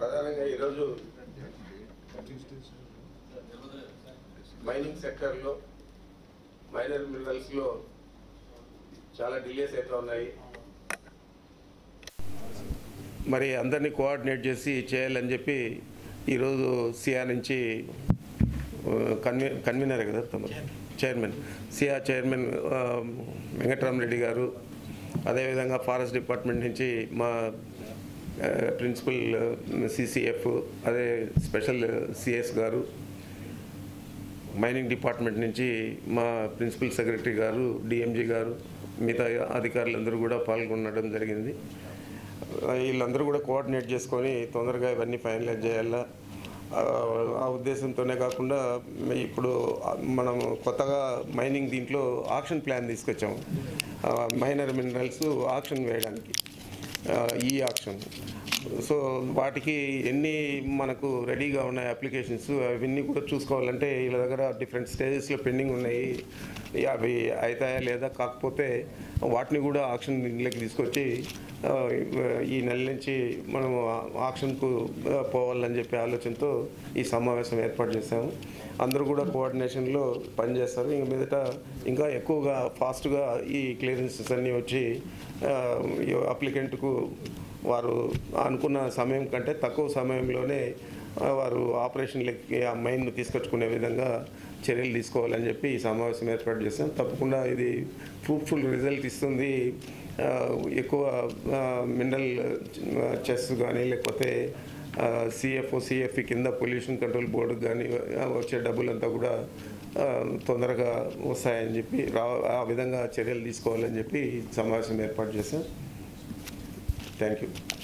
ప్రధానంగా ఈరోజు మైనింగ్ సెక్టర్లో మైనర్ మినరల్స్లో చాలా డిలేస్ అయితే ఉన్నాయి మరి అందరినీ కోఆర్డినేట్ చేసి చేయాలని చెప్పి ఈరోజు సిఆర్ నుంచి కన్వీ కన్వీనర్ కదా తమరు చైర్మన్ సిఆర్ చైర్మన్ ఆ, వెంకటరామరెడ్డి గారు అదేవిధంగా ఫారెస్ట్ డిపార్ట్మెంట్ నుంచి మా ఆ, ప్రిన్సిపల్ సిసిఎఫ్ అదే స్పెషల్ సిఎస్ గారు మైనింగ్ డిపార్ట్మెంట్ నుంచి మా ప్రిన్సిపల్ సెక్రటరీ గారు డిఎంజీ గారు మిగతా అధికారులందరూ కూడా పాల్గొనడం జరిగింది వీళ్ళందరూ కూడా కోఆర్డినేట్ చేసుకొని తొందరగా ఇవన్నీ ఫైనలైజ్ చేయాలా ఆ, ఆ ఉద్దేశంతోనే కాకుండా ఇప్పుడు మనం కొత్తగా మైనింగ్ దీంట్లో ఆక్షన్ ప్లాన్ తీసుకొచ్చాము మైనర్ మినరల్స్ ఆక్షన్ వేయడానికి ఆ, ఈ ఆక్షన్ సో వాటికి ఎన్ని మనకు రెడీగా ఉన్నాయి అప్లికేషన్స్ అవన్నీ కూడా చూసుకోవాలంటే వీళ్ళ దగ్గర డిఫరెంట్ స్టేజెస్లో పెండింగ్ ఉన్నాయి అవి అవుతాయా లేదా కాకపోతే వాటిని కూడా ఆక్షన్ దీంట్లోకి తీసుకొచ్చి ఆ, ఈ నెల నుంచి మనం ఆక్షన్కు ఆ, పోవాలని చెప్పి ఆలోచనతో ఈ సమావేశం ఏర్పాటు చేశాము అందరూ కూడా కోఆర్డినేషన్లో పనిచేస్తారు ఇంక మీదట ఇంకా ఎక్కువగా ఫాస్ట్గా ఈ క్లియరెన్సెస్ అన్నీ వచ్చి అప్లికెంట్కు వారు అనుకున్న సమయం కంటే తక్కువ సమయంలోనే ఆ, వారు ఆపరేషన్లకి ఆ మైండ్ను తీసుకొచ్చుకునే విధంగా చర్యలు తీసుకోవాలని చెప్పి ఈ సమావేశం ఏర్పాటు చేశాం తప్పకుండా ఇది ఫ్రూట్ఫుల్ రిజల్ట్ ఇస్తుంది ఆ, ఎక్కువ మినరల్ చెస్ కానీ లేకపోతే సిఎఫ్ఓ సిఎఫ్ఈ కింద పొల్యూషన్ కంట్రోల్ బోర్డు కానీ వచ్చే డబ్బులంతా కూడా ఆ, తొందరగా వస్తాయని చెప్పి రా ఆ విధంగా చర్యలు తీసుకోవాలని చెప్పి ఈ సమావేశం ఏర్పాటు చేశాం థ్యాంక్ యూ